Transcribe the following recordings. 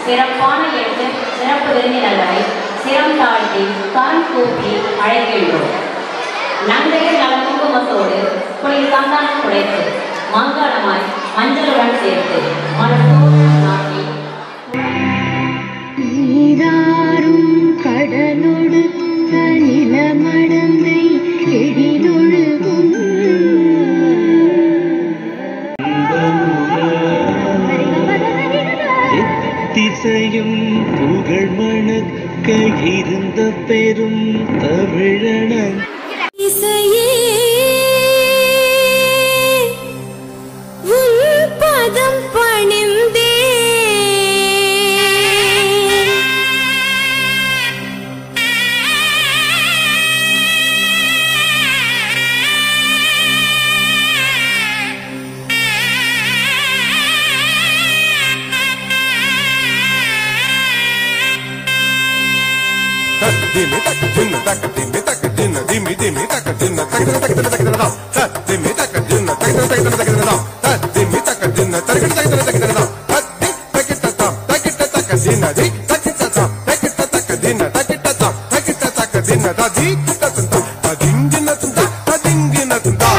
சிறப்பான எட்டு சிறப்பு விருந்தினர்களை சிரம் தாழ்த்தி கரம் கூப்பி அழைக்கின்றோம் நங்கையர் நல குங்குமத்தோடு குளிர் சந்தானம் குடைத்து மங்களமாய் மஞ்சளுடன் சேர்த்து மனத்தோடு நாட்டி நீராறும் கடலொடுத்த நிலமடந்தை எழிலொழுகும் திசையும் புகழ் மணக்க இருந்த பெரும் தமிழன இசையே உன் பதம் பணிந்தே Dimmi tak dinna tak dimmi tak dinna dimmi dimmi tak dinna tak tak tak tak tak tak dimmi tak dinna tak tak tak tak tak tak dimmi tak dinna tak tak tak tak tak tak tak tak tak tak tak dinna di tak tak tak tak tak tak dinna tak tak tak tak tak tak dinna da di tak tak tak ta dingina tunda ta dingina tunda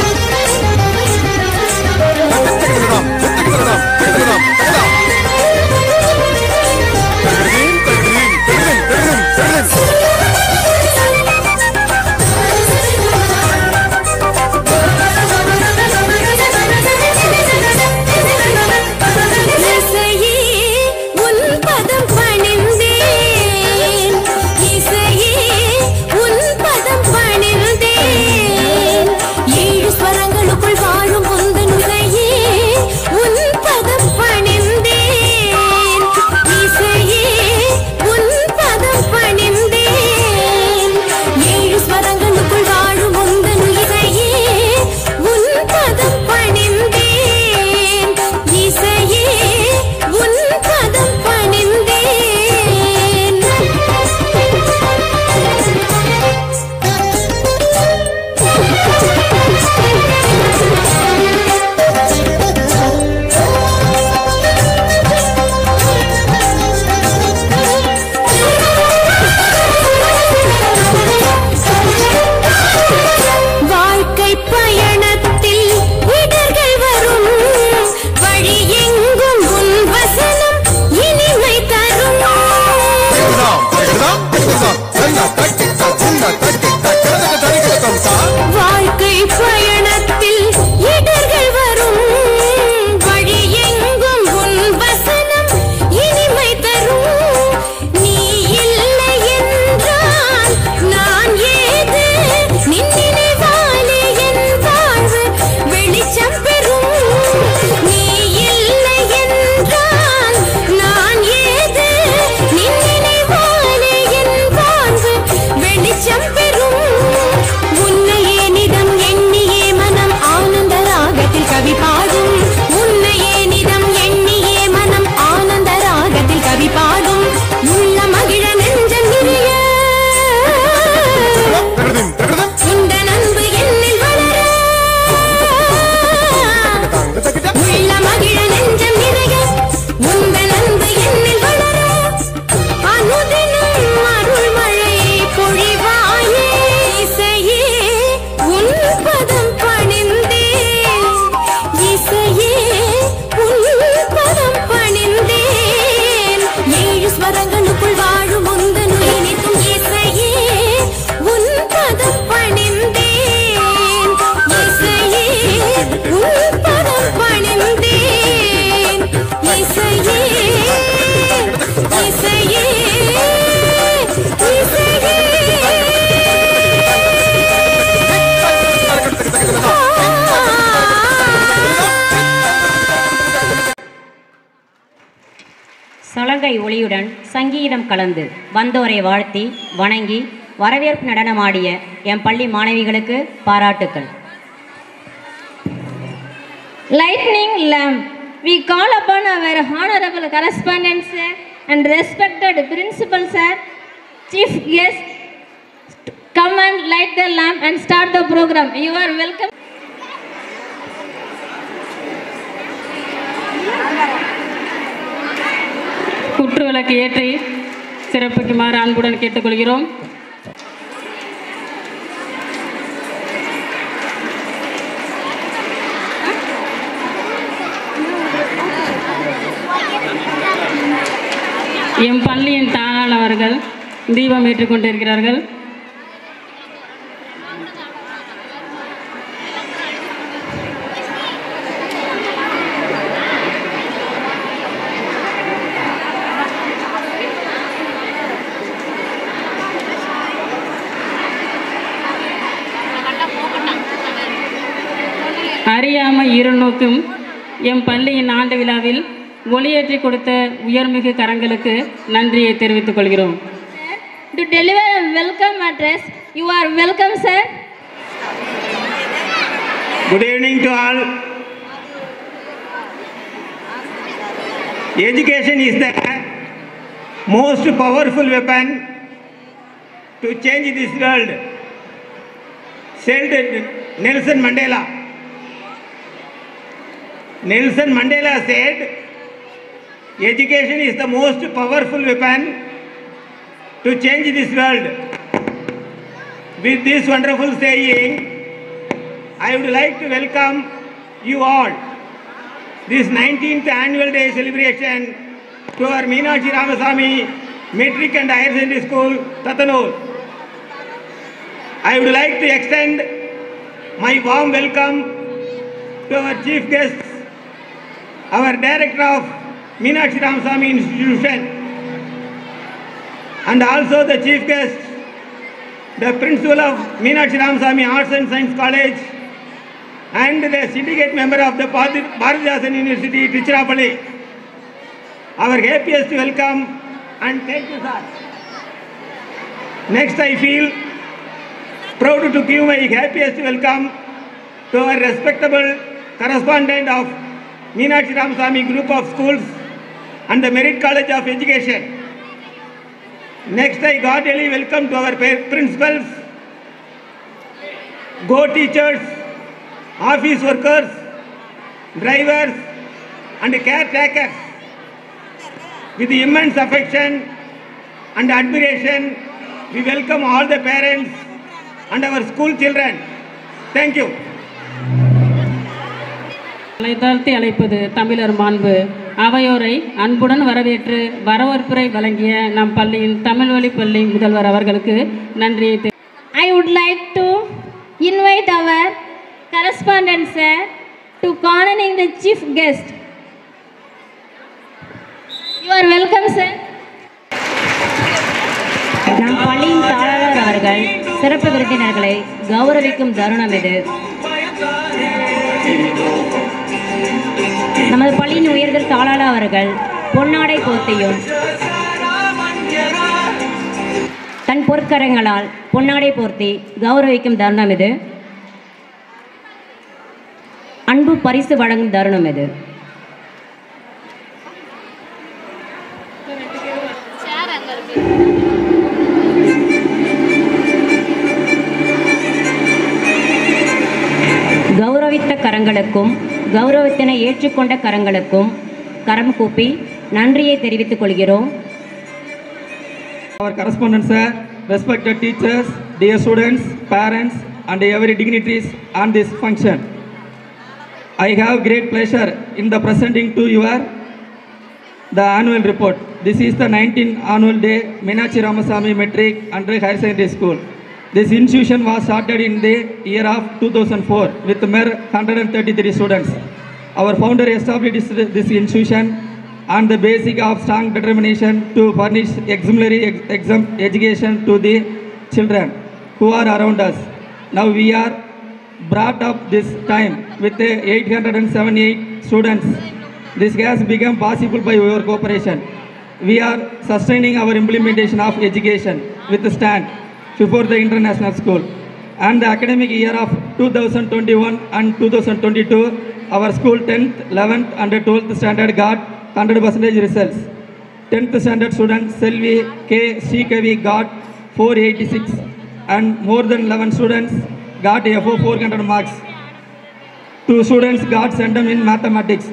இசையே உன் பதம் பணிந்தேன் இசையே உன் பதம் பணிந்தேன் ஏழு ஸ்வரங்களுக்குள் வாழும் உந்தன் உரையே உன் பதம் பணிந்தேன் இசையே உன் பதம் பணிந்தேன் ஏழு ஸ்வரங்களுக்குள் வாழும் உந்தன் இசையே உன் பதம் பணிந்தேன் இசையே உன் பதம் வாழ்க்கை பயணத்தில் இடர்கள் வரும் வழி எங்கும் உன் வசனம் இனிமை தரும் வாழ்க்கை பயணத்தில் இடர்கள் வரும் வழி எங்கும் உன் வசனம் இனிமை தரும் நீ இல்லை என்றால் நான் ஏது நின் நினைவாலே என் வாழ்வு வெளிச்சம் பெறும் நீ இல்லை என்றால் நான் ஏது நின் நினைவாலே என் வாழ்வு வெளிச்சம் பெறும் உன்னையே நிதம் எண்ணியே மனம் ஆனந்த ராகத்தில் கவி பாடும் உன்னையே நிதம் எண்ணியே மனம் ஆனந்த ராகத்தில் கவி பாடும் உள்ள மகிழ நெஞ்சம் நிறைய உந்தன் அன்பு என்னில் வளர உள்ள மகிழ நெஞ்சம் நிறைய உந்தன் அன்பு என்னில் வளர அனுதினம் அருள் மழை பொழிவாயே இசையே உன் பதம் பணிந்தேன் இசையே உன் பதம் பணிந்தேன் ஏழு ஸ்வரங்களுக்குள் வாழும் உந்தன் இனிக்கும் இசையே உன் பதம் பணிந்தேன் இசையே உன் பதம் பணிந்தேன் இசையே இசையே சலங்கை ஒளியுடன் சங்கீதம் கலந்து வந்தோரை வாழ்த்தி வணங்கி வரவேற்பு நடனமாடிய என் பள்ளி மாணவிகளுக்கு பாராட்டுக்கள் lightning lamp. We call upon our honorable correspondent sir and respected principal sir, chief guest, to come and light the lamp and start the program. You are welcome. குற்று விளக்கு ஏற்றி சிறப்பிக்குமாறு அன்புடன் கேட்டுக்கொள்கிறோம் எம் பள்ளியின் தாளாளர் அவர்கள் தீபம் ஏற்றிக் கொண்டிருக்கிறார்கள் அறியாமை இருநோக்கும் எம் பள்ளியின் ஆண்டு விழாவில் ஒளியேற்றி கொடுத்த உயர்மிகு கரங்களுக்கு நன்றியை தெரிவித்துக் கொள்கிறோம் To deliver a welcome address, you are welcome, sir. Good evening to all. Education is the most powerful weapon to change this world, said Nelson Mandela. Nelson Mandela said, Education is the most powerful weapon to change this world. With this wonderful saying, I would like to welcome you all this 19th annual day celebration to our Meenakshi Ramasamy Metric and Higher Secondary School, Tatanur. I would like to extend my warm welcome to our chief guests, our director of Meenakshi Ramasamy Institution, and also the chief guest, the principal of Meenakshi Ramasamy Arts and Science College, and the syndicate member of the Bharatdasan University, Tiruchirappalli. Our happiest welcome and thank you, sir. Next, I feel proud to give my happiest welcome to our respectable correspondent of Meenakshi Ramasamy Group of Schools and the Merit College of Education. Next, I cordially welcome to our pa- principals, go teachers, office workers, drivers, and caretakers. With immense affection and admiration, we welcome all the parents and our school children. Thank you. அழைத்தாழ்த்தி அழைப்பது தமிழர் மாண்பு அவையோரை அன்புடன் வரவேற்று வரவேற்புரை வழங்கிய நம் பள்ளியின் தமிழ் வழி பள்ளி முதல்வர் அவர்களுக்கு நன்றியை தெரி- I would like to invite our correspondent, sir, to honoring the chief guest. You are welcome, sir. நம் பள்ளியின் தாளாளர் அவர்கள் சிறப்பு விருந்தினர்களை கௌரவிக்கும் தருணம் இது நமது பள்ளியின் உயர்தல் தாளாளர் அவர்கள் பொன்னாடை போர்த்தியும் தன் பொற்கரங்களால் பொன்னாடை போர்த்தி கௌரவிக்கும் தருணம் இது அன்பு பரிசு வழங்கும் தருணம் இது கௌரவித்த கரங்களுக்கும் கௌரவத்தினை ஏற்றுக்கொண்ட கரங்களுக்கும் கரம் கூப்பி நன்றியை தெரிவித்துக் கொள்கிறோம் Our correspondents, sir, respected teachers, dear students, parents, and every dignitaries on this function. I have great pleasure in the presenting to you the annual report. This is the 19th annual day Meenakshi Ramasamy Metric and Higher Secondary School. This institution was started in the year of 2004 with mere 133 students. Our founder established this institution on the basic of strong determination to furnish exemplary ex- exam education to the children who are around us. Now we are brought up this time with the 878 students. This has become possible by your cooperation. We are sustaining our implementation of education with the stand before the international school. And the academic year of 2021 and 2022, our school 10th, 11th and 12th standard got 100% results. 10th standard student Selvi K. Srikavi got 486 and more than 11 students got FO 400 marks. Two students got centum in mathematics.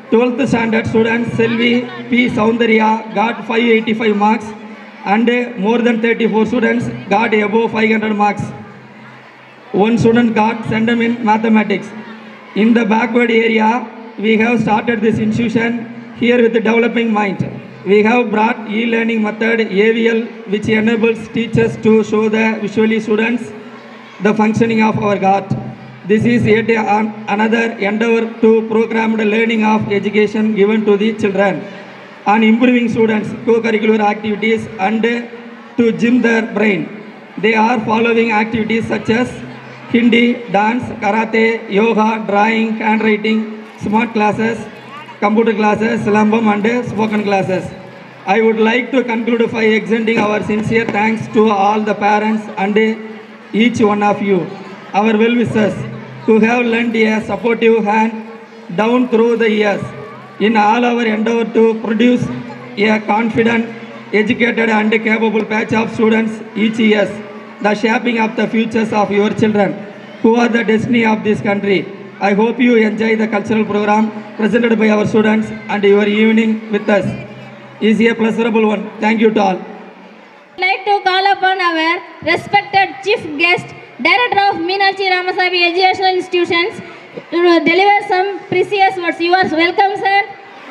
12th standard student Selvi P. Soundarya got 585 marks and more than 34 students got above 500 marks. One student got centum in mathematics. In the backward area, we have started this institution here with the developing mind. We have brought e-learning method AVL which enables teachers to show the visually students the functioning of our God. This is yet an- another endeavor to programmed learning of education given to the children on improving students' co-curricular activities and to gym their brain. They are following activities such as Hindi, dance, karate, yoga, drawing, handwriting, smart classes, computer classes, Silambam and spoken classes. I would like to conclude by extending our sincere thanks to all the parents and each one of you, our well-wishers, who have lent a supportive hand down through the years in all our endeavor to produce a confident, educated and capable batch of students each year, the shaping of the futures of your children, who are the destiny of this country. I hope you enjoy the cultural program presented by our students and your evening with us. Is a pleasurable one. Thank you to all. like to call upon our respected chief guest, Director of Meenakshi Ramaswamy Educational Institutions, to deliver some precious words. You are welcome, sir.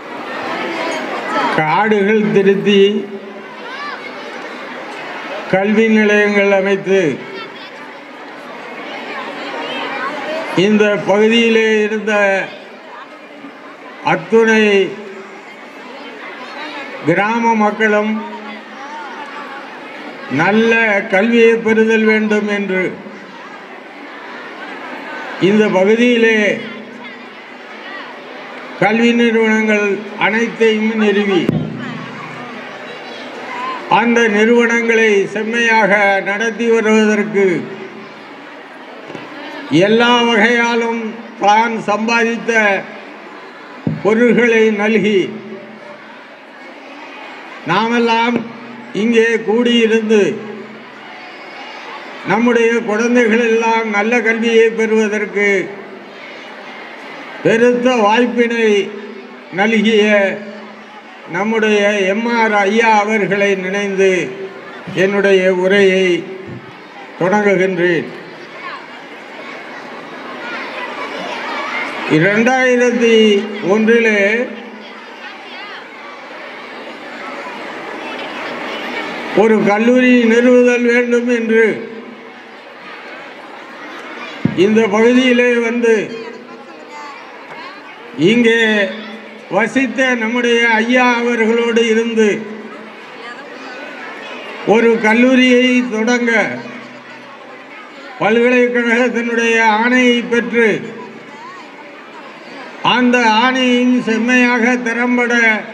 காடுகள் திருத்தி கல்வி நிலையங்கள் அமைத்து இந்த பகுதியிலே இருந்த அத்துணை கிராம மக்களும் நல்ல கல்வியை பெறுதல் வேண்டும் என்று இந்த பகுதியிலே கல்வி நிறுவனங்கள் அனைத்தையும் நிறுவி அந்த நிறுவனங்களை செம்மையாக நடத்தி வருவதற்கு எல்லா வகையாலும் தான் சம்பாதித்த பொருள்களை நல்கி நாமெல்லாம் இங்கே கூடியிருந்து நம்முடைய குழந்தைகள் எல்லாம் நல்ல கல்வியை பெறுவதற்கு பெருத்த வாய்ப்பினை நல்கிய நம்முடைய எம்ஆர் ஐயா அவர்களை நினைந்து என்னுடைய உரையை தொடங்குகின்றேன் இரண்டாயிரத்தி ஒன்றிலே ஒரு கல்லூரி நிறுவுதல் வேண்டும் என்று இந்த பகுதியிலே வந்து இங்கே வசித்த நம்முடைய ஐயா அவர்களோடு இருந்து ஒரு கல்லூரியை தொடங்க பல்கலைக்கழகத்தினுடைய ஆணையை பெற்று அந்த ஆணையின் செம்மையாக திறம்பட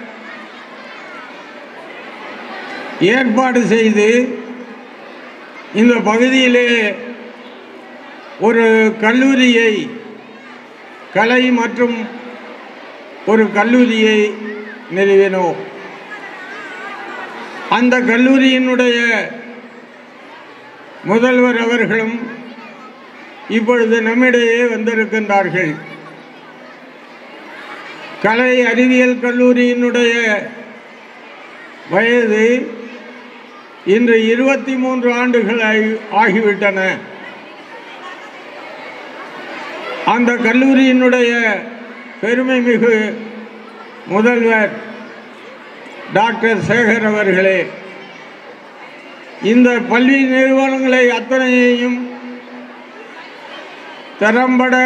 ஏற்பாடு செய்து இந்த பகுதியிலே ஒரு கல்லூரியை கலை மற்றும் ஒரு கல்லூரியை நிறுவினோம் அந்த கல்லூரியினுடைய முதல்வர் அவர்களும் இப்பொழுது நம்மிடையே வந்திருக்கின்றார்கள் கலை அறிவியல் கல்லூரியினுடைய வயது இன்று இருபத்தி மூன்று ஆண்டுகள் ஆகி- ஆகிவிட்டன அந்த கல்லூரியினுடைய பெருமை மிகு முதல்வர் டாக்டர் சேகர் அவர்களே இந்த பல்வி நிறுவனங்களை அத்தனையையும் திறம்பட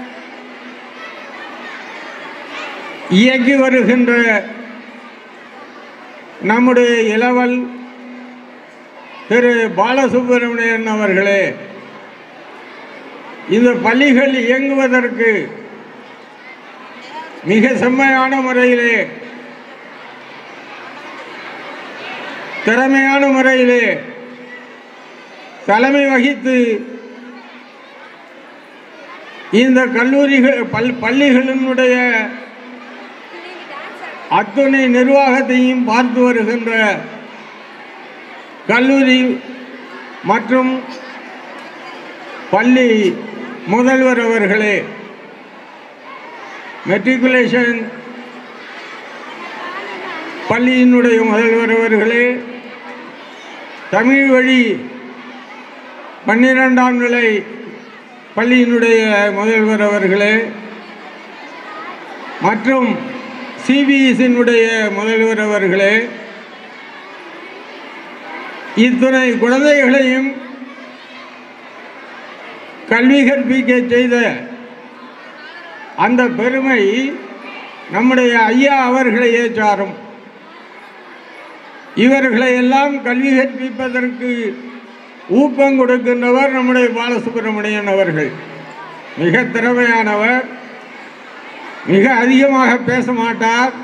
இயக்கி வருகின்ற நம்முடைய இளவல் திரு பாலசுப்பிரமணியன் அவர்களே இந்த பள்ளிகள் இயங்குவதற்கு மிக செம்மையான முறையிலே திறமையான முறையிலே தலைமை வகித்து இந்த கல்லூரிகள் பல் பள்ளிகளினுடைய அத்துணை நிர்வாகத்தையும் பார்த்து வருகின்ற கல்லூரி மற்றும் பள்ளி முதல்வர் அவர்களே மெட்ரிகுலேஷன் பள்ளியினுடைய முதல்வர் அவர்களே தமிழ் வழி பன்னிரெண்டாம் நிலை பள்ளியினுடைய முதல்வர் அவர்களே மற்றும் சிபிஎஸ்சியினுடைய முதல்வர் அவர்களே இத்துணை குழந்தைகளையும் கல்வி கற்பிக்க செய்த அந்த பெருமை நம்முடைய ஐயா அவர்களையே சாரும் இவர்களை எல்லாம் கல்வி கற்பிப்பதற்கு ஊக்கம் கொடுக்கின்றவர் நம்முடைய பாலசுப்ரமணியன் அவர்கள் மிக திறமையானவர் மிக அதிகமாக பேச மாட்டார்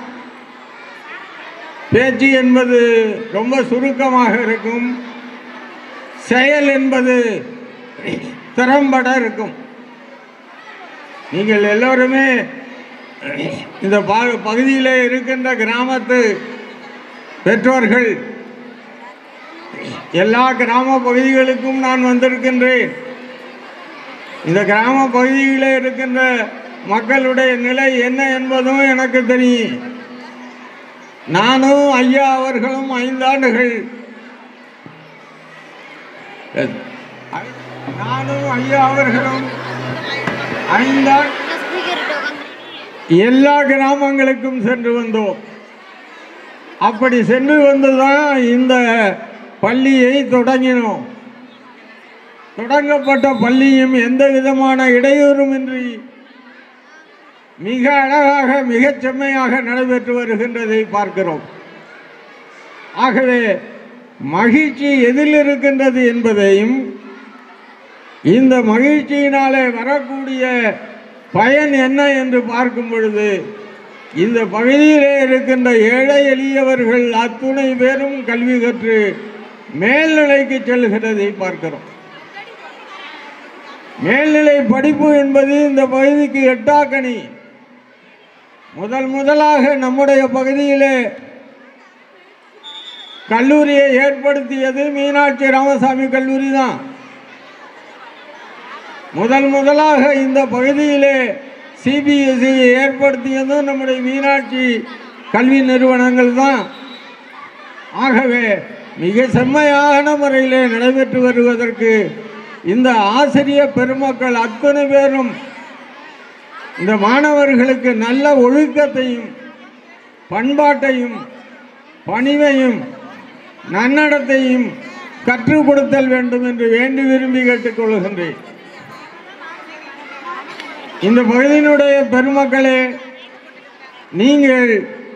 பேச்சு என்பது ரொம்ப சுருக்கமாக இருக்கும் செயல் என்பது திறம்பட இருக்கும் நீங்கள் எல்லோருமே இந்த ப- பகுதியிலே இருக்கின்ற கிராமத்து பெற்றோர்கள் எல்லா கிராம பகுதிகளுக்கும் நான் வந்திருக்கின்றேன் இந்த கிராம பகுதியிலே இருக்கின்ற மக்களுடைய நிலை என்ன என்பதும் எனக்கு தெரியும் நானும் ஐயா அவர்களும் ஐந்தாண்டுகள் நானும் ஐயா அவர்களும் ஐந்தாண்டு எல்லா கிராமங்களுக்கும் சென்று வந்தோம் அப்படி சென்று வந்துதான் இந்த பள்ளியை தொடங்கினோம் தொடங்கப்பட்ட பள்ளியும் எந்த விதமான இடையூறுமின்றி மிக அழகாக மிகச் செம்மையாக நடைபெற்று வருகின்றதை பார்க்கிறோம் ஆகவே மகிழ்ச்சி எதில் இருக்கின்றது என்பதையும் இந்த மகிழ்ச்சியினாலே வரக்கூடிய பயன் என்ன என்று பார்க்கும் பொழுது இந்த பகுதியிலே இருக்கின்ற ஏழை எளியவர்கள் அத்துணை பேரும் கல்வி கற்று மேல்நிலைக்கு செல்கிறதை பார்க்கிறோம் மேல்நிலை படிப்பு என்பது இந்த பகுதிக்கு எட்டாக்கணி முதல் முதலாக நம்முடைய பகுதியிலே கல்லூரியை ஏற்படுத்தியது மீனாட்சி ராமசாமி கல்லூரி தான் முதல் முதலாக இந்த பகுதியிலே சிபிஎஸ்இ ஏற்படுத்தியதும் நம்முடைய மீனாட்சி கல்வி நிறுவனங்கள் தான் ஆகவே மிக செம்மையான முறையிலே நடைபெற்று வருவதற்கு இந்த ஆசிரிய பெருமக்கள் அத்தனை பேரும் இந்த மாணவர்களுக்கு நல்ல ஒழுக்கத்தையும் பண்பாட்டையும் பணிவையும் நன்னடத்தையும் கற்றுக் கொடுத்தல் வேண்டும் என்று வேண்டி விரும்பி கேட்டுக்கொள்கின்றேன் இந்த பகுதியினுடைய பெருமக்களே நீங்கள்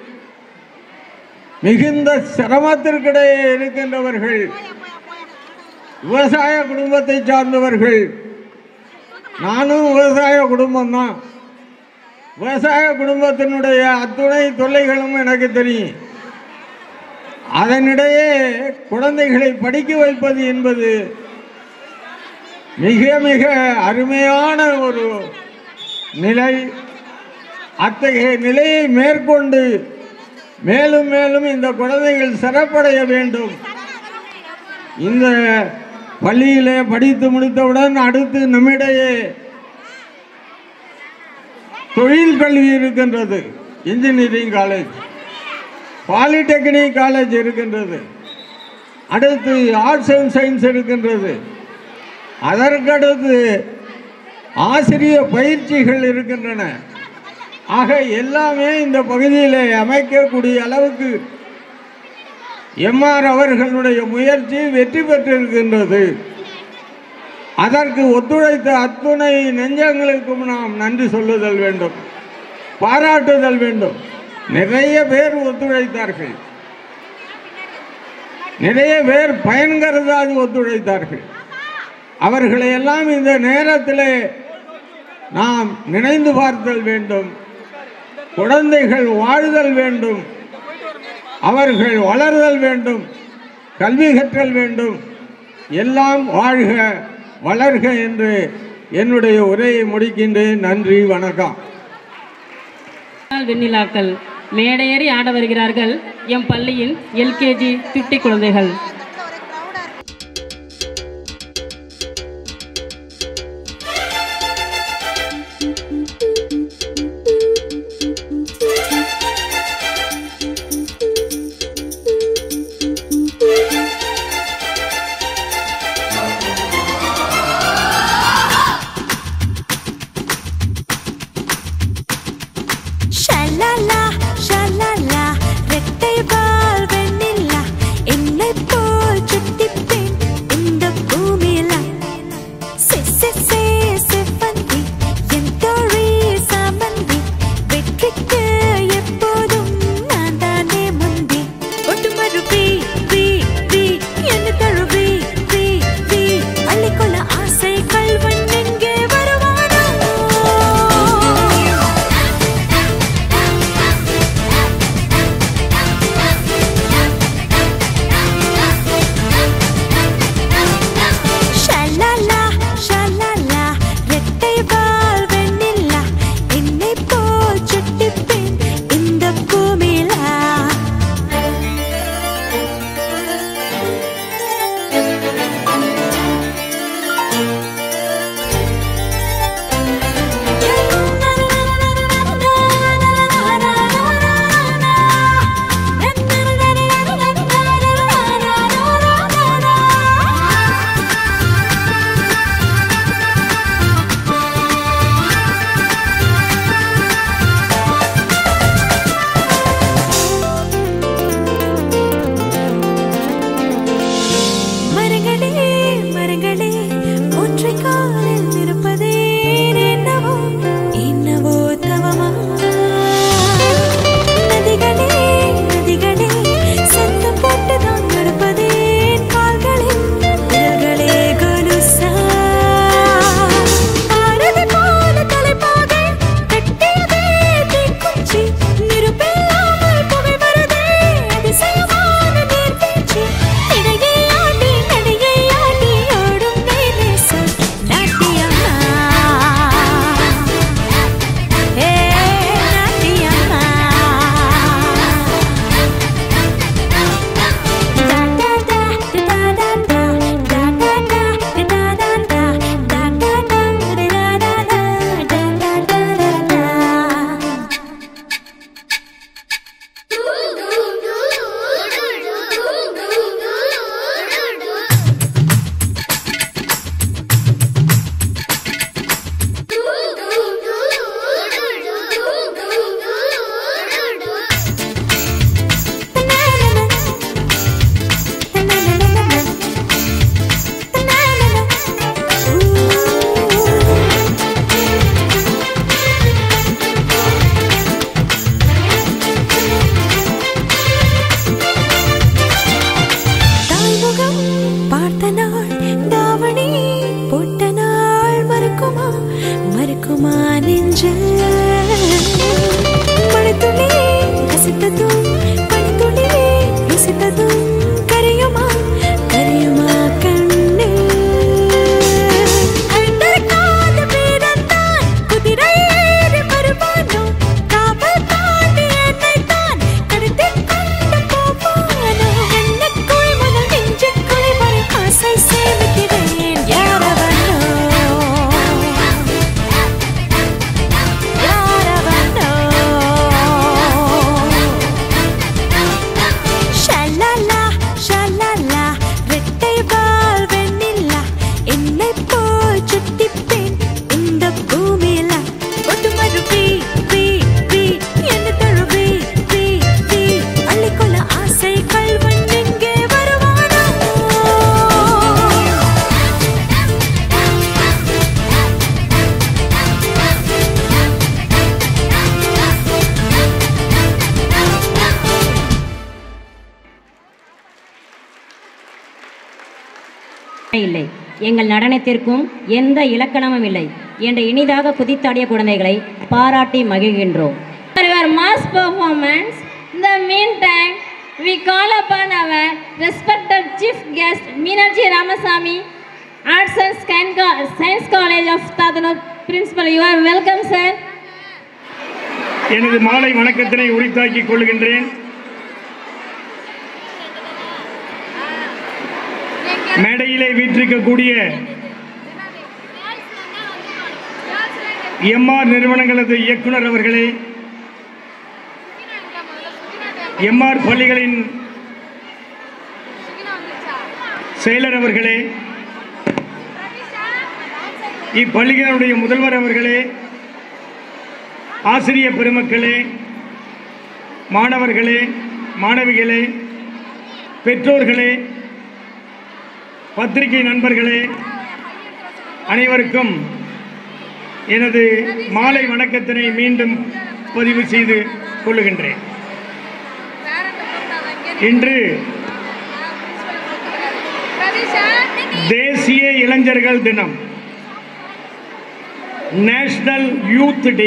மிகுந்த சிரமத்திற்கிடையே இருக்கின்றவர்கள் விவசாய குடும்பத்தை சார்ந்தவர்கள் நானும் விவசாய குடும்பம்தான் விவசாய குடும்பத்தினுடைய அத்துணை தொல்லைகளும் எனக்கு தெரியும் அதனிடையே குழந்தைகளை படிக்க வைப்பது என்பது மிக மிக அருமையான ஒரு நிலை அத்தகைய நிலையை மேற்கொண்டு மேலும் மேலும் இந்த குழந்தைகள் சிறப்படைய வேண்டும் இந்த பள்ளியிலே படித்து முடித்தவுடன் அடுத்து நம்மிடையே தொழில் கல்வி இருக்கின்றது இன்ஜினியரிங் காலேஜ் பாலிடெக்னிக் காலேஜ் இருக்கின்றது அடுத்து ஆர்ட்ஸ் அண்ட் சயின்ஸ் இருக்கின்றது அதற்கடுத்து ஆசிரிய பயிற்சிகள் இருக்கின்றன ஆக எல்லாமே இந்த பகுதியில் அமைக்கக்கூடிய அளவுக்கு எம்ஆர் அவர்களுடைய முயற்சி வெற்றி பெற்றிருக்கின்றது அதற்கு ஒத்துழைத்த அத்துணை நெஞ்சங்களுக்கும் நாம் நன்றி சொல்லுதல் வேண்டும் பாராட்டுதல் வேண்டும் நிறைய பேர் ஒத்துழைத்தார்கள் நிறைய பேர் பயன் கருதாது ஒத்துழைத்தார்கள் அவர்களை எல்லாம் இந்த நேரத்தில் நாம் நினைந்து பார்த்தல் வேண்டும் குழந்தைகள் வாழுதல் வேண்டும் அவர்கள் வளர்தல் வேண்டும் கல்வி கற்றல் வேண்டும் எல்லாம் வாழ்க வளர்க என்று என்னுடைய உரையை முடிக்கின்றேன் நன்றி வணக்கம் நாள் வெண்ணிலாக்கள் மேடையேறி ஆட வருகிறார்கள் எம் பள்ளியின் எல்கேஜி திட்டி குழந்தைகள் இல்லை எங்கள் நடனத்திற்கும் எந்த இலக்கணமும் இல்லை என்ற இனிதாக குதித்தாடிய குழந்தைகளை பாராட்டி மகிழ்கின்றோம் For your mass performance, in the meantime, we call upon our respected chief guest, Meenaji Ramasamy, Arts and Science Co- Science College of Tadanur Principal. You are welcome, sir. எனது மாலை வணக்கத்தினை உரித்தாக்கிக் கொள்கின்றேன் மேடையிலே வீற்றிருக்கக்கூடிய எம்ஆர் நிறுவனங்களது இயக்குனர் அவர்களே எம்ஆர் பள்ளிகளின் செயலர் அவர்களே இப்பள்ளிகளுடைய முதல்வர் அவர்களே ஆசிரிய பெருமக்களே மாணவர்களே மாணவிகளே பெற்றோர்களே பத்திரிகை நண்பர்களே அனைவருக்கும் எனது மாலை வணக்கத்தினை மீண்டும் பதிவு செய்து கொள்ளுகின்றேன் இன்று தேசிய இளைஞர்கள் தினம் நேஷனல் யூத் டே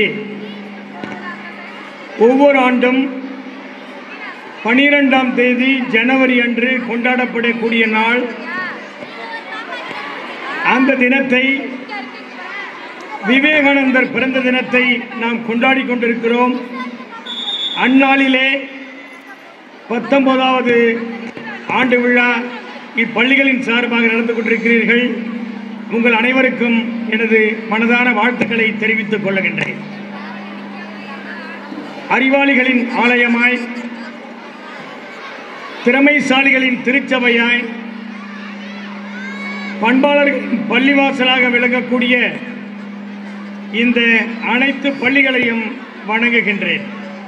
ஒவ்வொரு ஆண்டும் பனிரெண்டாம் தேதி ஜனவரி அன்று கொண்டாடப்படக்கூடிய நாள் அந்த தினத்தை விவேகானந்தர் பிறந்த தினத்தை நாம் கொண்டாடி கொண்டிருக்கிறோம் அந்நாளிலே பத்தொன்பதாவது ஆண்டு விழா இப்பள்ளிகளின் சார்பாக நடந்து கொண்டிருக்கிறீர்கள் உங்கள் அனைவருக்கும் எனது மனதான வாழ்த்துக்களை தெரிவித்துக் கொள்ளுகின்றேன் அறிவாளிகளின் ஆலயமாய் திறமைசாலிகளின் திருச்சபையாய் பண்பாளர்களின் பள்ளிவாசலாக விளங்கக்கூடிய இந்த அனைத்து பள்ளிகளையும் வணங்குகின்றேன்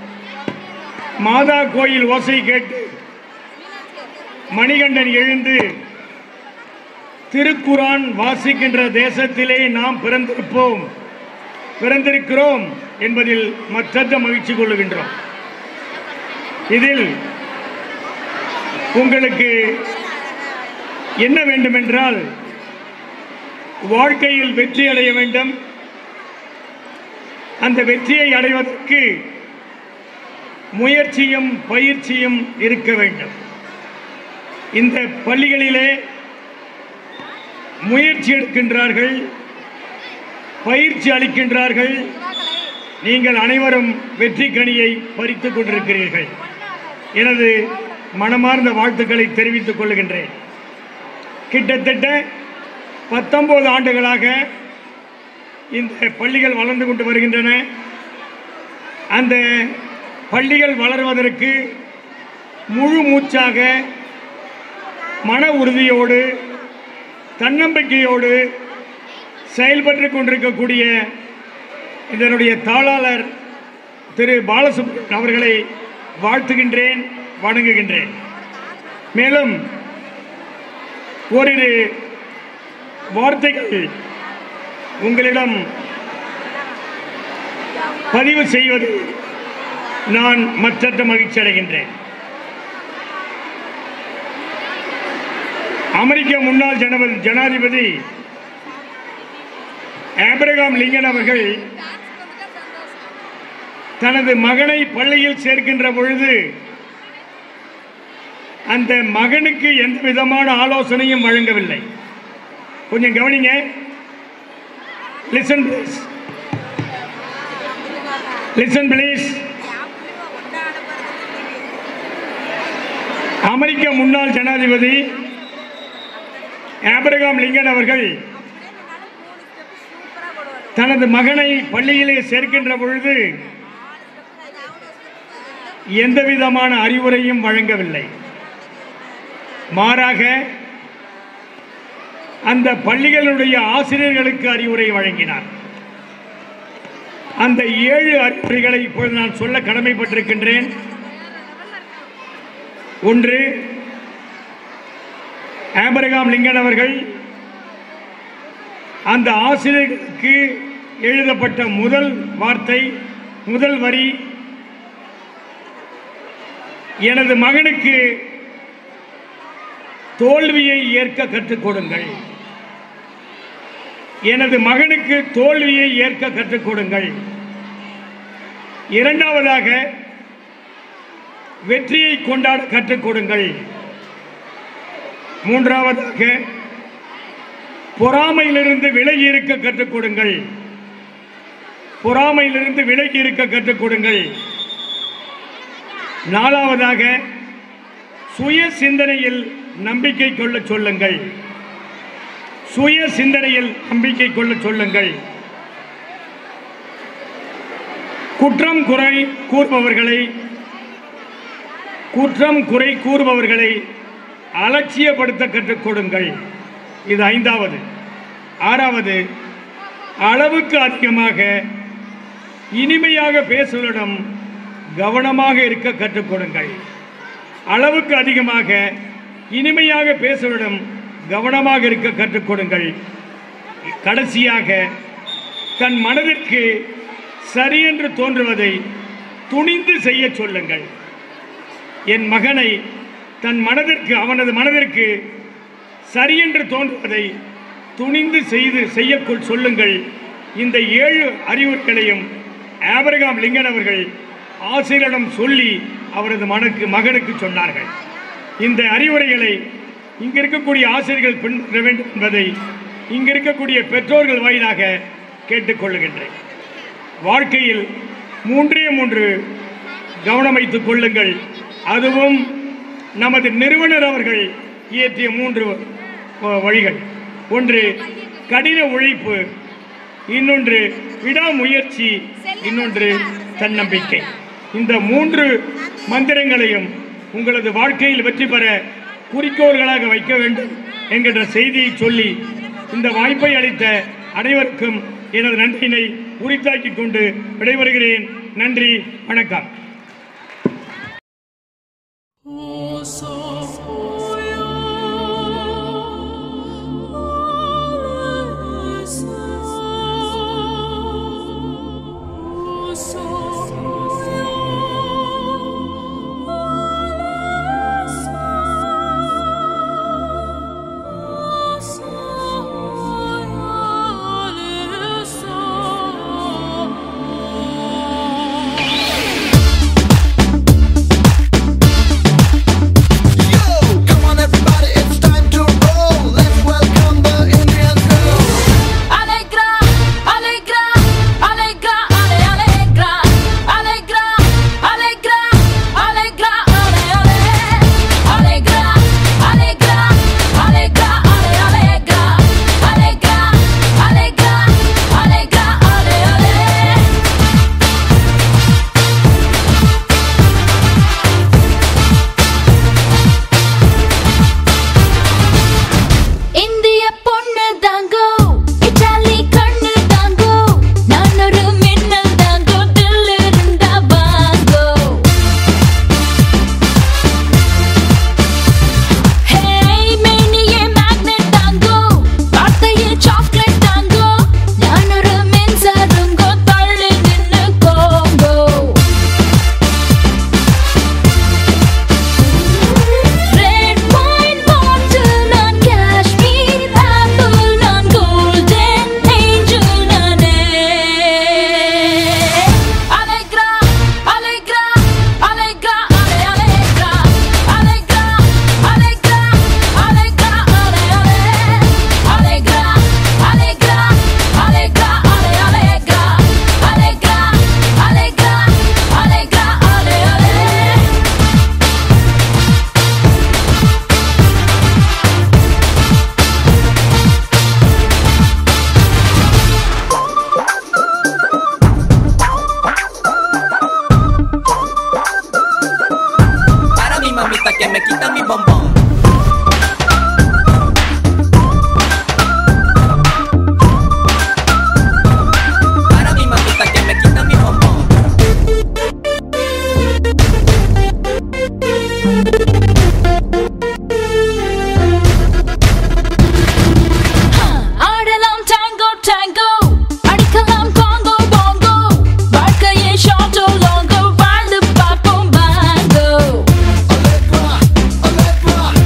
மாதா கோயில் ஓசை கேட்டு மணிகண்டன் எழுந்து திருக்குரான் வாசிக்கின்ற தேசத்திலே நாம் பிறந்திருப்போம் பிறந்திருக்கிறோம் என்பதில் மற்றற்ற மகிழ்ச்சி கொள்ளுகின்றோம் இதில் உங்களுக்கு என்ன வேண்டுமென்றால் வாழ்க்கையில் வெற்றி அடைய வேண்டும் அந்த வெற்றியை அடைவதற்கு முயற்சியும் பயிற்சியும் இருக்க வேண்டும் இந்த பள்ளிகளிலே முயற்சி எடுக்கின்றார்கள் பயிற்சி அளிக்கின்றார்கள் நீங்கள் அனைவரும் வெற்றி கனியை பறித்துக் கொண்டிருக்கிறீர்கள் எனது மனமார்ந்த வாழ்த்துக்களை தெரிவித்துக் கொள்கின்றேன் கிட்டத்தட்ட பத்தொன்பது ஆண்டுகளாக இந்த பள்ளிகள் வளர்ந்து கொண்டு வருகின்றன அந்த பள்ளிகள் வளர்வதற்கு முழு மூச்சாக மன உறுதியோடு தன்னம்பிக்கையோடு செயல்பட்டு கொண்டிருக்கக்கூடிய இதனுடைய தாளாளர் திரு பாலசுப்ரமணியன் அவர்களை வாழ்த்துகின்றேன் வணங்குகின்றேன் மேலும் ஓரிரு வார்த்தைகள் உங்களிடம் பதிவு செய்வது நான் மற்றற்ற மகிழ்ச்சி அடைகின்றேன் அமெரிக்க முன்னாள் ஜனவரி ஜனாதிபதி ஆபிரகாம் லிங்கன் அவர்கள் தனது மகனை பள்ளியில் சேர்க்கின்ற பொழுது அந்த மகனுக்கு எந்த விதமான ஆலோசனையும் வழங்கவில்லை கொஞ்சம் கவனிங்க லிசன் ப்ளீஸ் லிசன் ப்ளீஸ் அமெரிக்க முன்னாள் ஜனாதிபதி ஆபிரகாம் லிங்கன் அவர்கள் தனது மகனை பள்ளியிலே சேர்க்கின்ற பொழுது எந்த விதமான அறிவுரையும் வழங்கவில்லை மாறாக அந்த பள்ளிகளுடைய ஆசிரியர்களுக்கு அறிவுரை வழங்கினார் அந்த ஏழு அறிவுரைகளை இப்பொழுது நான் சொல்ல கடமைப்பட்டிருக்கின்றேன் ஒன்று ஆபிரகாம் லிங்கன் அவர்கள் அந்த ஆசிரியர்களுக்கு எழுதப்பட்ட முதல் வார்த்தை முதல் வரி எனது மகனுக்கு தோல்வியை ஏற்க கற்றுக் கொடுங்கள் எனது மகனுக்கு தோல்வியை ஏற்க கற்றுக் கொடுங்கள் இரண்டாவதாக வெற்றியை கொண்டாட கற்றுக் கொடுங்கள் மூன்றாவதாக பொறாமையிலிருந்து விலகி இருக்க கற்றுக் கொடுங்கள் பொறாமையிலிருந்து விலகி இருக்க கற்றுக் கொடுங்கள் நாலாவதாக சுய சிந்தனையில் நம்பிக்கை கொள்ள சொல்லுங்கள் சுய சிந்தனையில் நம்பிக்கை கொள்ள சொல்லுங்கள் குற்றம் குறை கூறுபவர்களை குற்றம் குறை கூறுபவர்களை அலட்சியப்படுத்த கற்றுக் கொடுங்கள் இது ஐந்தாவது ஆறாவது அளவுக்கு அதிகமாக இனிமையாக பேசுவதிடம் கவனமாக இருக்க கற்றுக் கொடுங்கள் அளவுக்கு அதிகமாக இனிமையாக பேசுவதிடம் கவனமாக இருக்க கற்றுக் கொடுங்கள் கடைசியாக தன் மனதிற்கு சரியென்று தோன்றுவதை துணிந்து செய்ய சொல்லுங்கள் என் மகனை தன் மனதிற்கு அவனது மனதிற்கு சரியென்று தோன்றுவதை துணிந்து செய்து செய்யக்குள் சொல்லுங்கள் இந்த ஏழு அறிவுரைகளையும் ஆபிரகாம் லிங்கன் அவர்கள் ஆசிரியரிடம் சொல்லி அவரது மனுக்கு மகனுக்கு சொன்னார்கள் இந்த அறிவுரைகளை இங்கு இருக்கக்கூடிய ஆசிரியர்கள் பின்பற்ற வேண்டும் என்பதை இங்கு இருக்கக்கூடிய பெற்றோர்கள் வாயிலாக கேட்டுக்கொள்ளுகின்றேன் வாழ்க்கையில் மூன்றே மூன்று கவனம் வைத்துக் கொள்ளுங்கள் அதுவும் நமது நிறுவனர் அவர்கள் இயற்றிய மூன்று வ- வழிகள் ஒன்று கடின உழைப்பு இன்னொன்று விடாமுயற்சி இன்னொன்று தன்னம்பிக்கை இந்த மூன்று மந்திரங்களையும் உங்களது வாழ்க்கையில் வெற்றி பெற குறிக்கோள்களாக வைக்க வேண்டும் என்கின்ற செய்தியை சொல்லி இந்த வாய்ப்பை அளித்த அனைவருக்கும் எனது நன்றியினை உரித்தாக்கிக் கொண்டு விடைபெறுகிறேன் நன்றி வணக்கம் Come on everybody, it's time to roll. Let's welcome the Indian girl. Alegra, alegra, alegra, ale, alegra, alegra, alegra, alegra, ale, ale, alegra, alegra, alegra, ale, alegra, alegra, alegra, alegra, ale, ale. இந்திய பொண்ணு தாங்கோ Italy கண்ணு தாங்கோ நான் ஒரு மின்னல் தாங்கோ தில் இருந்தா வாங்கோ ஹே மேனியே magnet தாங்கோ வார்த்தையே சாக்லேட் தாங்கோ நான் ஒரு மின்சாரங்கோ தள்ளி நின்னு Congo Red wine bottle, non cashmere apple, non golden angel, nane. Allegra, allegra, allegra, alle, allegra, allegra, allegra, allegra, alle, alle. Allegra, allegra, allegra, alle, allegra, allegra, allegra, allegra, alle, alle. Para mi mamita que me quita mi bombón. Para mi mamita que me quita mi bombón. ஆடலாம் tango tango அடிக்கலாம் congo bongo வாழ்க்கையே short or longo வாழ்ந்து பார்ப்போம் bango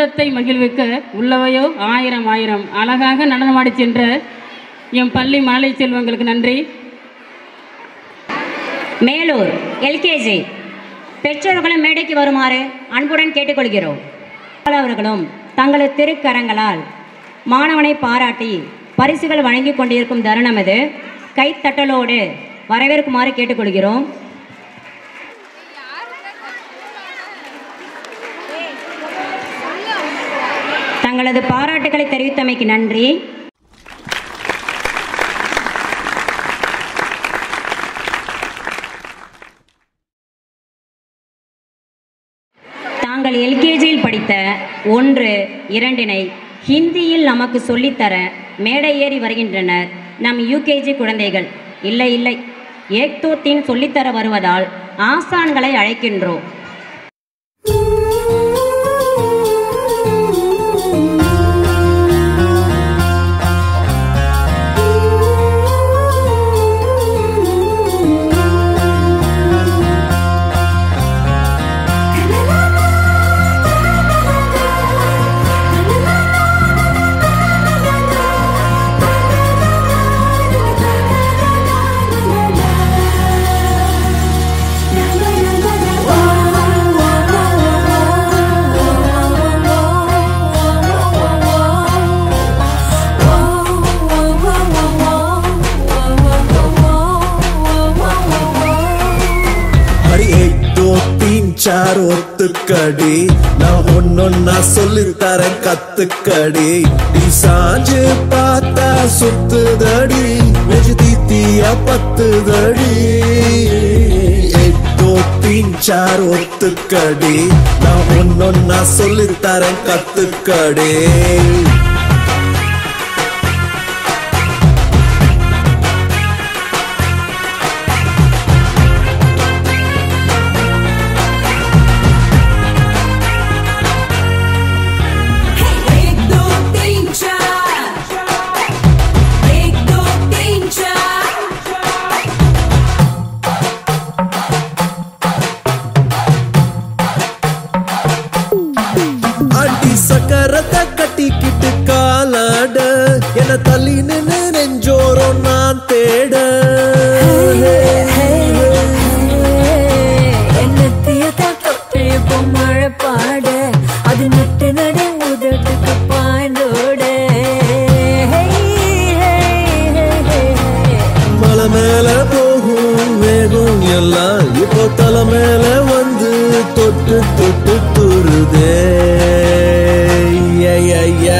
உள்ளத்தை மகிழ்விக்க உள்ளவையோ ஆயிரம் ஆயிரம் அழகாக நடனமாடி சென்ற என் பள்ளி மாலை செல்வங்களுக்கு நன்றி மேலூர் எல்கேஜி பெற்றோர்களும் மேடைக்கு வருமாறு அன்புடன் கேட்டுக்கொள்கிறோம் அவர்களும் தங்களது திருக்கரங்களால் மாணவனை பாராட்டி பரிசுகள் வழங்கி கொண்டிருக்கும் தருணம் இது கைத்தட்டலோடு வரவேற்குமாறு கேட்டுக்கொள்கிறோம் தங்களது பாராட்டுகளை தெரிவித்தமைக்கு நன்றி தாங்கள் எல்கேஜியில் படித்த ஒன்று இரண்டினை ஹிந்தியில் நமக்கு சொல்லித்தர மேடை ஏறி வருகின்றனர் நம் யூகேஜி குழந்தைகள் இல்லை இல்லை ஏக்தோத்தின் சொல்லித்தர வருவதால் ஆசான்களை அழைக்கின்றோம் அடி एक दो तीन चार ஒத்துக்கடி நான் ஒன்னொன்னா சொல்லித்தரேன் கத்துக்கடி நீ சாஞ்சு பார்த்தா சுத்துதடி நெஞ்சு தீத்தியா பத்துதடி एक दो तीन चार ஒத்துக்கடி நான் ஒன்னொன்னா சொல்லித்தரேன் கத்துக்கடி एक दो तीन चार एक दो तीन चार அடி சக்கரத்தை கட்டிக்கிட்டு காலாட என தள்ளி நின்னு நெஞ்சோரம் நான் தேட என்னத்தியதா தொட்டு இப்போ மழை பாட அது நட்டு நடு உதட்டுக்கு பாய்ந்தோட மலை மேல போகும் வேகம் எல்லாம் இப்போ தலை மேல வந்து தொட்டு தொட்டு துருதே ஐயா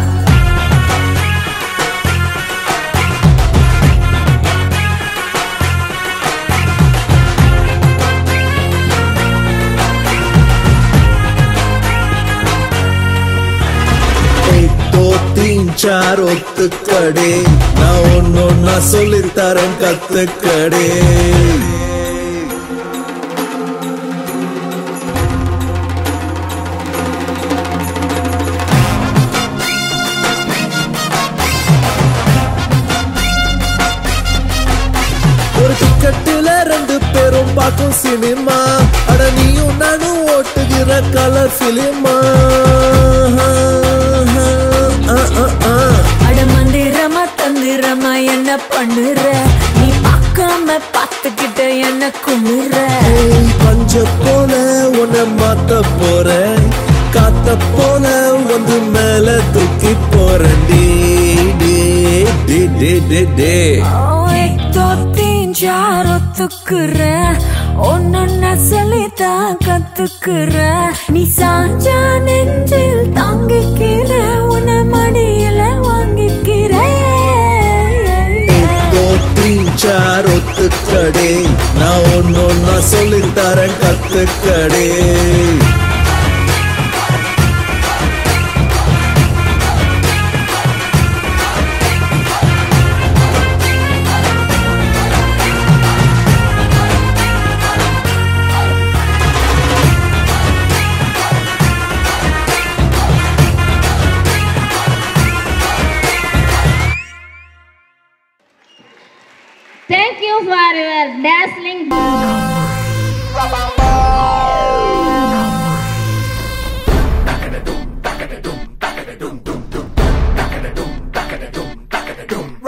एक दो तीन चार ஒத்துக்கடே நான் ஒன்னொன்னா சொல்லித்தரேன் கத்துக்கடே ஒரு டிக்கெட்டுல ரெண்டு பேரும் பார்க்கும் சினிமா அட நீயும் நானும் ஓட்டுகிற கலர் பிலிமா அட மந்திரமா தந்திரமா என்ன பண்ணுற நீ பார்க்காம பார்த்துக்கிட்ட என்ன குமுற பஞ்ச போல உன்னை மாத்த போறேன் காத்த போல வந்து மேல தூக்கி போறேன் டே டே டே டே டே டே एक दो तीन चार ஒத்துக்குற ஒன்னொன்ன சொல்லித்தான் கத்துக்குற நீ சாஞ்சா நெஞ்சில் தாங்கிக்கிற உன மடியில வாங்கிக்கிற दो तीन चार ஒத்துக்கடே நான் ஒன்னொன்னா சொல்லித்தரேன் கத்துக்கடே Thank you for your dazzling.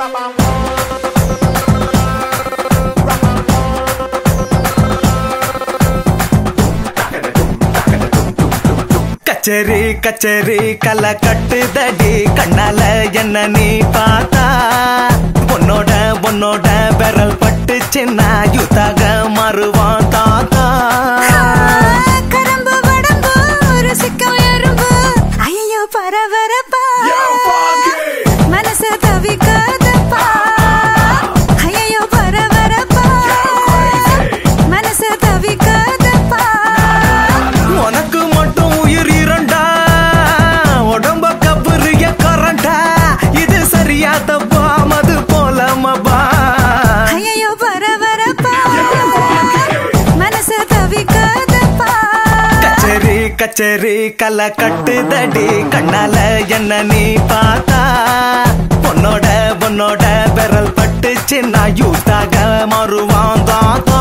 கச்சேரி கச்சேரி கலை கட்டுதடி கண்ணால என்ன நீ பார்த்தா உன்னோட உன்னோட விரல் பட்டுச்சுன்னா யுத்தாக மாறுவான் தாத்தா கரம்பு வடம்பு ருசிக்கும் எறும்பு ஐயோ பரபரப்பா மனசு தவிக்காதப்பா ஐயோ பரபரப்பா மனசு தவிக்காதப்பா உனக்கு மட்டும் உயிர் இரண்டா உடம்ப கபுரிய கரண்டா இது சரியா தப்பா மது போலமபா ஐயோ பரபரப்பா மனசு தவிக்காதப்பா கச்சேரி கச்சேரி கலை கட்டுதடி கண்ணால என்ன நீ பார்த்தா உன்னோட உன்னோட விரல் பட்டுச்சு நான் யூத்தாக மாறுவான் தாத்தா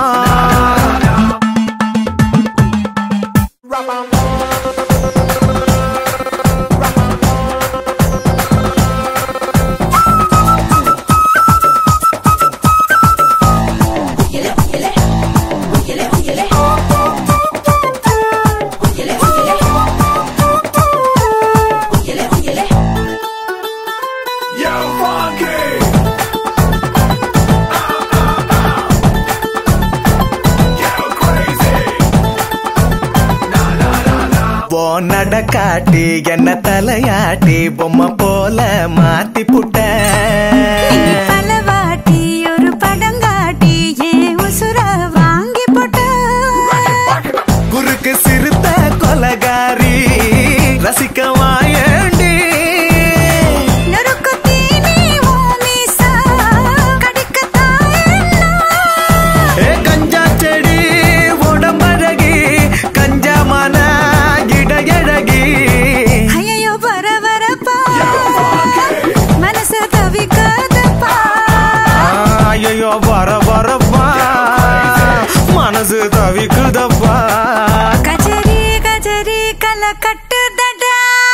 ஓ நடக்காட்டி என்ன தலையாட்டி பொம்மை போல மாத்தி புட்ட பலவாட்டி ஒரு படங்காட்டி ஏன் உசுர வாங்கி போட்ட குறுக்கு சிறுத்த கொலகாரி ரசிக்க வாயண்டி நொறுக்கு தீனி ஓ மீசா கடிக்கத்தான் ஏ கஞ்சா செடி உடம்பழகி கஞ்சமான இடையழகி ஐயோ பரபரப்பா மனசு தவிக்காதப்பா ஐயோ வர வரப்பா மனசு தவிக்குதப்பா கஜரி கஜரி கலை கட்டுதடா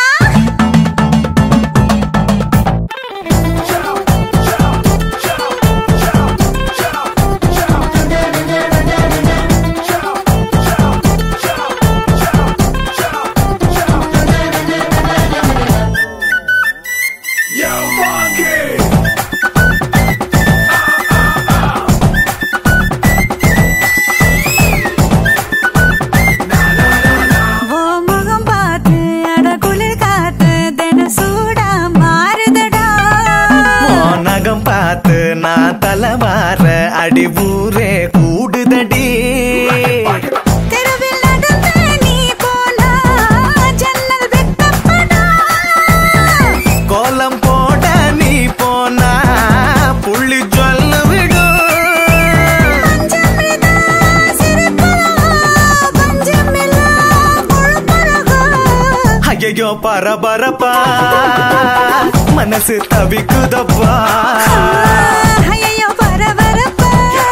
ஓ முகம் பார்த்து அட குளிர் காத்து தின சூடா மாறுதடா உன் நகம் பார்த்து நான் தலைவார அடி ஊரே கூடுதடி தெருவில் நடந்து நீ போனா ஜன்னல் வெட்டப்படா கோலம் போட நீ போனா புள்ளி சொல்ல விடும் பஞ்சமிதா சிரிப்பழகா பஞ்சமில்லா முழுப்பழகா ஐயோ பரபரப்பா மனசு தவிக்குதப்பா ஐயோ பரபரப்பா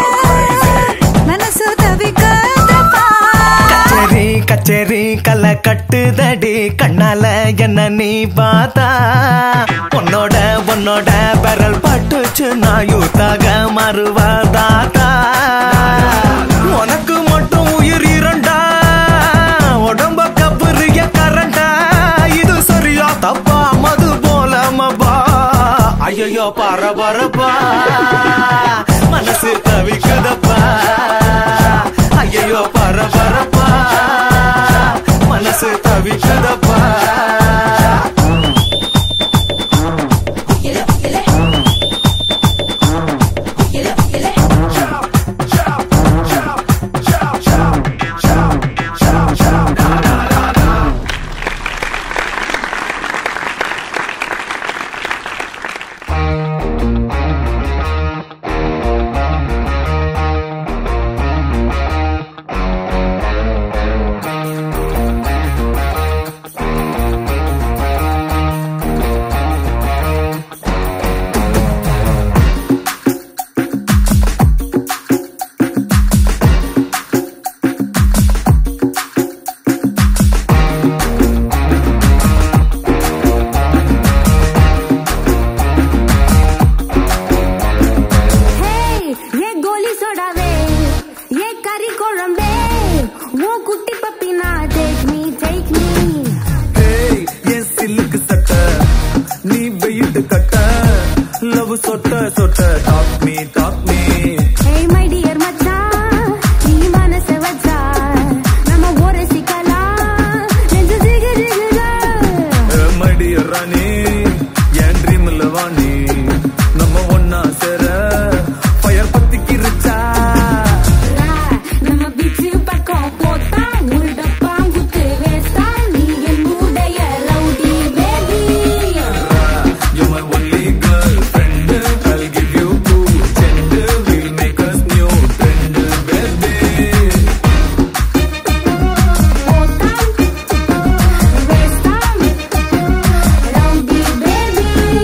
மனசு தவிக்காதப்பா கச்சேரி கச்சேரி கலை கட்டுதடி கண்ணால என்ன நீ பார்த்தா உன்னோட உன்னோட விரல் பட்டுச்சு நான் யூத்தாக மறுவாதாத்தா உனக்கு மட்டும் உயிர் இரண்டா உடம்ப கபுரிய கரண்டா இது சரியா தப்பா மது போலமபா ஐயோ பரபரப்பா மனசு தவிக்குதப்பா ஐயோ பரபரப்பா மனசு தவிக்குதப்பா லவ் சொட்ட சொட்ட talk me talk me Hey my dear மச்சான் நீ மனச வச்சா நம்ம ஒரு சிக்கலாம் நெஞ்சு ஜிகு ஜிகுதா மடி ராணி என் ட்ரீம்ல வாணி நம்ம ஒன்னா சேர ஃபயர் பத்திக்கு ரிச்சா நம்ம பீச் பக்கம் போத்தா உருடப்பா குத்து வேஸ்டா நீ என் உடைய rowdy baby You my only girlfriend I'll give you two gender We'll make us new trend baby வேஸ்டா ரவுடி பேபி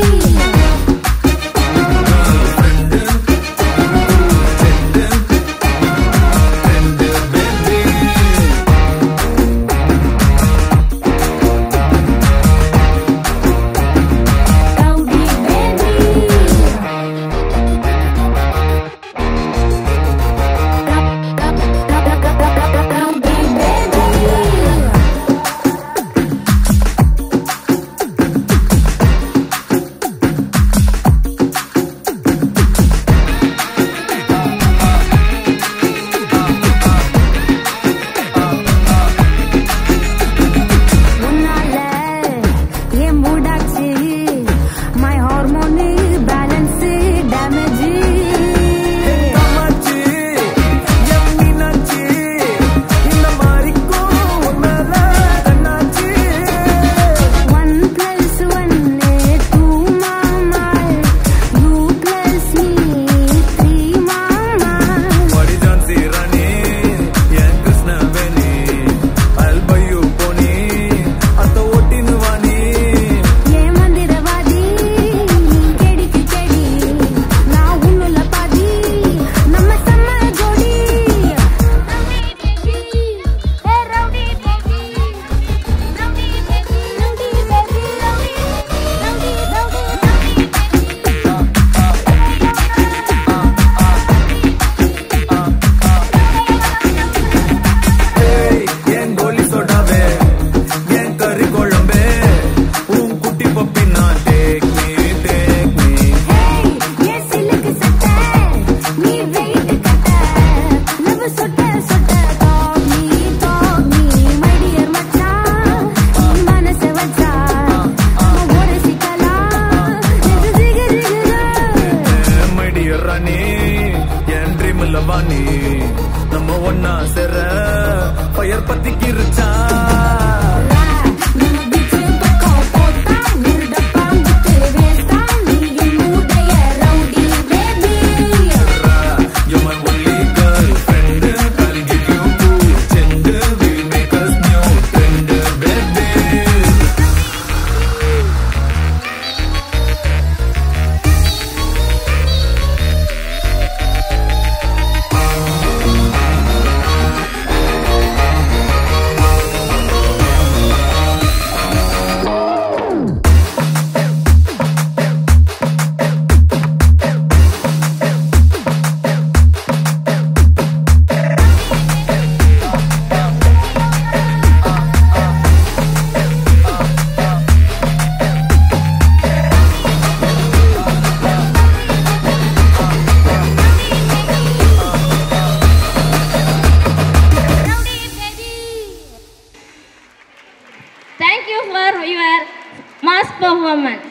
உன்னால என் மூடாச்சு my hormone balance damage Kamatchi, என் மீனாட்சி, இந்த மாதிரிக்கும் உன் மேல கண்ணாச்சி. ஒன் பிளஸ் ஒன்னு டூ மாமா யூ பிளஸ் மீ த்ரீ மாமா மடி ஜான்சி ராணி, என் Krishnaveni. I'll buy you pony, அத்த ஓட்டின்னு வா நீ. ஏன் மந்திரவாதி கெடிக்கு கெடி நான் உன்னுல பாதி நம்ம செம்ம ஜோடி ஏய், என் கோலி சோடாவே, என் கறி குழம்பே, உன் குட்டி பப்பி நான் take me, take me. ஏன் சிலுக்கு சட்டை நீ வெயிட் கட்ட லவ் சொட்ட சொட்ட talk me talk me my dear மச்சான் நீ மனச வச்சா நம்ம ஒரு சிக்கலாம் நெஞ்சு ஜிகு ஜிகுதா My dear ராணி, என் dreamல வா நீ. நம்ம ஒன்னா சேர ஃபயர் பத்திக்கு இருச்சா நம்ம பீச் பக்கம் போத்தா உருடப்பா குத்து வேஸ்டா நீ என் உடைய rowdy baby You're my only girlfriend. I'll give you two gender. We'll make us new trend, baby. Thank you for your mass performance.